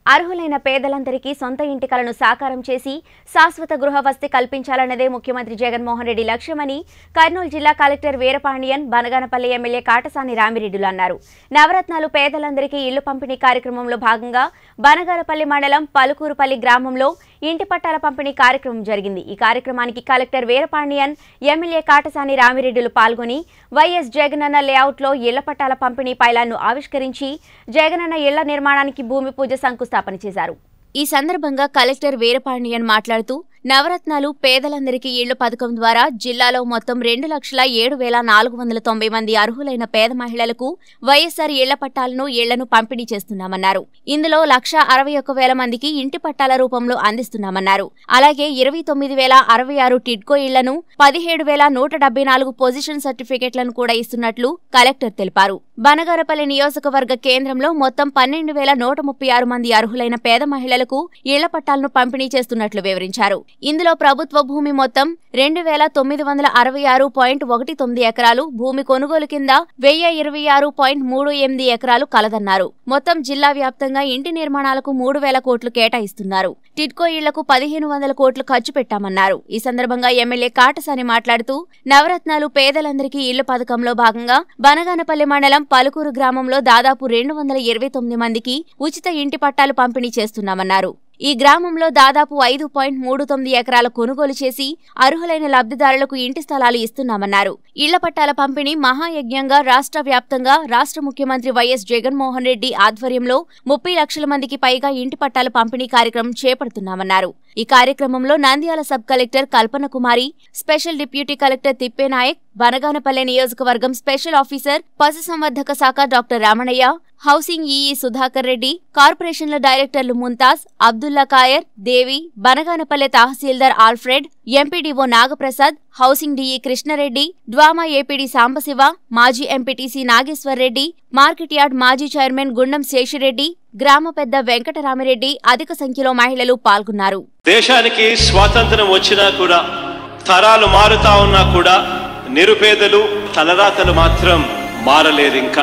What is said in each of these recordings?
అర్హులైన పేదలందరికీ సొంత ఇంటి కలను సాకారం చేసి శాశ్వత గృహవసతి కల్పించాలన్నదే ముఖ్యమంత్రి జగన్మోహన్ రెడ్డి లక్ష్యమని కర్నూలు జిల్లా కలెక్టర్ వీరపాండియన్ బనగానపల్లి ఎమ్మెల్యే కాటసాని రామిరెడ్డిలు అన్నారు నవరత్నాలు పేదలందరికీ ఇళ్లు పంపిణీ కార్యక్రమంలో భాగంగా బనగానపల్లి మండలం పలుకూరుపల్లి గ్రామంలో ఇంటి పట్టాల పంపిణీ కార్యక్రమం జరిగింది ఈ కార్యక్రమానికి కలెక్టర్ వీరపాండియన్ ఎమ్మెల్యే కాటసాని రామిరెడ్డిలు పాల్గొని వైఎస్ జగనన్న లేఅవుట్లో ఇళ్ల పట్టాల పంపిణీ పైలాన్ను ఆవిష్కరించి జగనన్న ఇళ్ల నిర్మాణానికి భూమి పూజ శంకుస్థాపన చేశారు ఈ సందర్భంగా కలెక్టర్ వీరపాండియన్ మాట్లాడుతూ నవరత్నాలు పేదలందరికీ ఇళ్లు పథకం ద్వారా జిల్లాలో మొత్తం రెండు లక్షల ఏడు వేల నాలుగు వందల తొంభై మంది అర్హులైన పేద మహిళలకు వైఎస్సార్ ఇళ్ల పట్టాలను ఇళ్లను పంపిణీ చేస్తున్నామన్నారు ఇందులో లక్ష అరవై ఒక్క వేల మందికి ఇంటి పట్టాల రూపంలో అందిస్తున్నామన్నారు అలాగే ఇరవై తొమ్మిది వేల అరవై ఆరు టిడ్కో ఇళ్లను పదిహేడు వేల నూట డెబ్బై నాలుగు పొజిషన్ సర్టిఫికెట్లను కూడా ఇస్తున్నట్లు కలెక్టర్ తెలిపారు బనగారపల్లి నియోజకవర్గ కేంద్రంలో మొత్తం పన్నెండు వేల నూట ముప్పై ఆరు మంది అర్హులైన పేద మహిళలకు ఇళ్ల పట్టాలను పంపిణీ చేస్తున్నట్లు వివరించారు ఇందులో ప్రభుత్వ భూమి మొత్తం రెండు వేల తొమ్మిది వందల అరవై ఆరు పాయింట్ ఒకటి తొమ్మిది ఎకరాలు భూమి కొనుగోలు కింద వెయ్యి ఇరవై ఆరు పాయింట్ మూడు ఎనిమిది ఎకరాలు కలదన్నారు మొత్తం జిల్లా వ్యాప్తంగా ఇంటి నిర్మాణాలకు మూడు వేల కోట్లు కేటాయిస్తున్నారు టిడ్కో ఇళ్లకు పదిహేను వందల కోట్లు ఖర్చు పెట్టామన్నారు ఈ సందర్భంగా ఎమ్మెల్యే కాటసాని మాట్లాడుతూ నవరత్నాలు పేదలందరికీ ఇళ్ల పథకంలో భాగంగా బనగానపల్లి మండలం పలుకూరు గ్రామంలో దాదాపు రెండు వందల ఇరవై తొమ్మిది మందికి ఉచిత ఇంటి పట్టాలు పంపిణీ చేస్తున్నామన్నారు ఈ గ్రామంలో దాదాపు ఐదు పాయింట్ మూడు తొమ్మిది ఎకరాల కొనుగోలు చేసి అర్హులైన లబ్ధిదారులకు ఇంటి స్థలాలు ఇస్తున్నామన్నారు ఇళ్ల పట్టాల పంపిణీ మహాయజ్ఞంగా రాష్ట్ర వ్యాప్తంగా రాష్ట్ర ముఖ్యమంత్రి వైఎస్ జగన్మోహన్ రెడ్డి ఆధ్వర్యంలో ముప్పై లక్షల మందికి పైగా ఇంటి పట్టాల పంపిణీ కార్యక్రమం చేపడుతున్నామన్నారు ఈ కార్యక్రమంలో Nandyal sub collector Kalpana Kumari special deputy collector Thippenayak Banaganapalle నియోజకవర్గం స్పెషల్ ఆఫీసర్ పశుసంవర్ధక శాఖ doctor Ramanaiah housing EE Sudhakar Reddy కార్పొరేషన్ల డైరెక్టర్లు ముంతాజ్ అబ్దుల్లా కాయర్ Devi Banaganapalle tahsildar Alfred MPDO Nagaprasad housing DE Krishnareddy DWAMA APD Sambasiva మాజీ MPTC Nageswar Reddy market yard మాజీ చైర్మన్ గుండం శేషిరెడ్డి గ్రామ పెద్ద వెంకటరామిరెడ్డి అధిక సంఖ్యలో మహిళలు పాల్గొన్నారు దేశానికి స్వాతంత్రం వచ్చినా కూడా తరాలు మారుతా ఉన్నా కూడా నిరుపేదలు తలరాతలు మాత్రం మారలేదు ఇంకా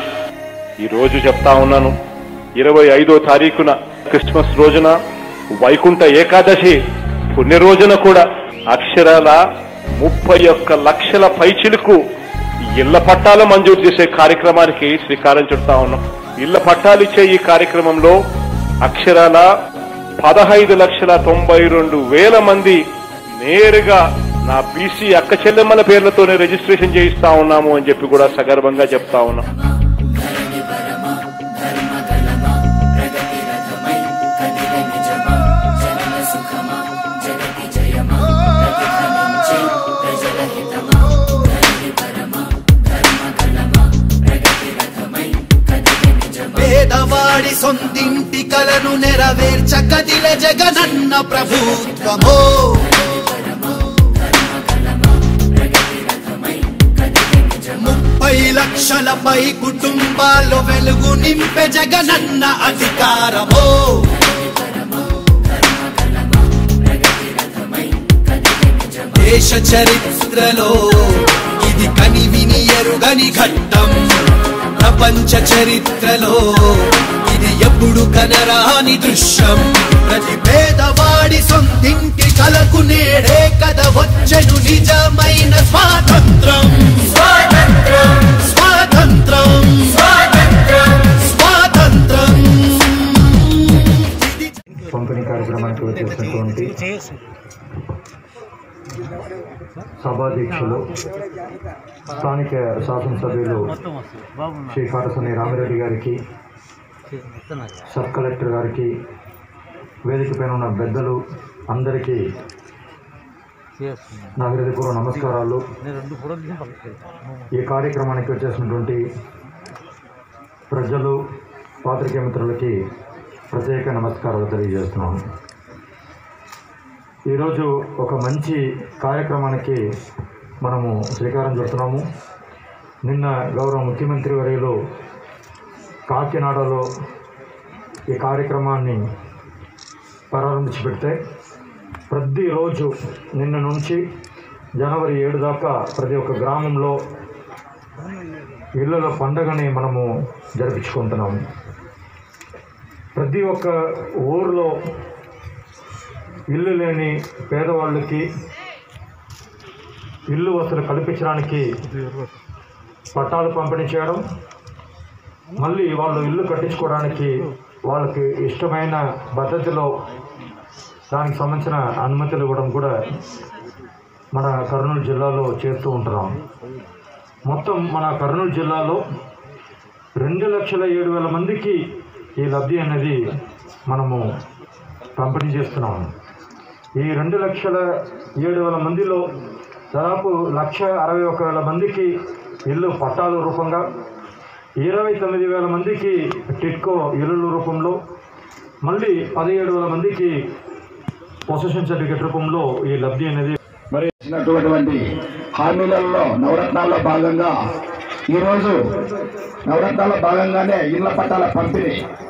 ఈ రోజు చెప్తా ఉన్నాను ఇరవై ఐదో తారీఖున క్రిస్మస్ రోజున వైకుంఠ ఏకాదశి పుణ్య రోజున కూడా అక్షరాల ముప్పై ఒక్క లక్షల పైచిలకు ఇళ్ల పట్టాలు మంజూరు చేసే కార్యక్రమానికి శ్రీకారం చుడతా ఉన్నాం ఇళ్ల పట్టాలు ఇచ్చే ఈ కార్యక్రమంలో అక్షరాల పదహైదు లక్షల తొంభై రెండు వేల మంది నేరుగా నా బీసీ అక్క చెల్లెమ్మల పేర్లతోనే రిజిస్ట్రేషన్ చేయిస్తా ఉన్నాము అని చెప్పి కూడా సగర్వంగా చెప్తా ఉన్నాం పేదవాడి సొంతింటి కలను నెరవేర్చ కదిల జగనన్న ప్రభుత్వమో ముప్పై లక్షలపై కుటుంబాల్లో వెలుగు నింపే జగనన్న అధికారమో దేశ చరిత్రలో ఇది కని విని ఎరుగని ఘట్టం ప్రపంచ చరిత్రలో ఇది ఎప్పుడు కనరాని దృశ్యం ప్రతి పేదవాడి సొంతింటి కలకు నేడే కథ వచ్చెను నిజమైన స్వాతంత్రం స్వాతంత్రం స్వాతంత్రం స్వాతంత్రం స్వాతంత్రం పంపిణీ కార్యక్రమానికి వచ్చేసినటువంటి సభాధ్యక్షులు స్థానిక శాసనసభ్యులు శ్రీ కాటసని రామిరెడ్డి గారికి సబ్ కలెక్టర్ గారికి వేదిక పైన ఉన్న పెద్దలు అందరికీ నా హృదయపూర్వ నమస్కారాలు ఈ కార్యక్రమానికి వచ్చేసినటువంటి ప్రజలు పాత్రికేయ మిత్రులకి ప్రత్యేక నమస్కారాలు తెలియజేస్తున్నాను ఈరోజు ఒక మంచి కార్యక్రమానికి మనము శ్రీకారం చుడుతున్నాము నిన్న గౌరవ ముఖ్యమంత్రి వర్యులు కాకినాడలో ఈ కార్యక్రమాన్ని ప్రారంభించి పెడితే ప్రతిరోజు నిన్న నుంచి జనవరి ఏడు దాకా ప్రతి ఒక్క గ్రామంలో ఇళ్ళల పండగని మనము జరిపించుకుంటున్నాము ప్రతి ఒక్క ఊరిలో ఇల్లు లేని పేదవాళ్ళకి ఇల్లు వసతులు కల్పించడానికి పట్టాలు పంపిణీ చేయడం మళ్ళీ వాళ్ళు ఇల్లు కట్టించుకోవడానికి వాళ్ళకి ఇష్టమైన పద్ధతిలో దానికి సంబంధించిన అనుమతులు ఇవ్వడం కూడా మన కర్నూలు జిల్లాలో చేస్తూ ఉంటున్నాం మొత్తం మన కర్నూలు జిల్లాలో రెండు లక్షల ఏడు వేల మందికి ఈ లబ్ధి అనేది మనము పంపిణీ చేస్తున్నాం ఈ రెండు లక్షల ఏడు వేల మందిలో దాదాపు లక్ష అరవై ఒక వేల మందికి ఇల్లు పట్టాల రూపంగా ఇరవై తొమ్మిది వేల మందికి టిట్కో ఇల్లుల రూపంలో మళ్ళీ పదిహేడు వేల మందికి పొజిషన్ సర్టిఫికేట్ రూపంలో ఈ లబ్ధి అనేది మరి ఇచ్చినటువంటి హామీలలో నవరత్నాల్లో భాగంగా ఈరోజు నవరత్నాల్లో భాగంగానే ఇళ్ల పట్టాల పంపిణీ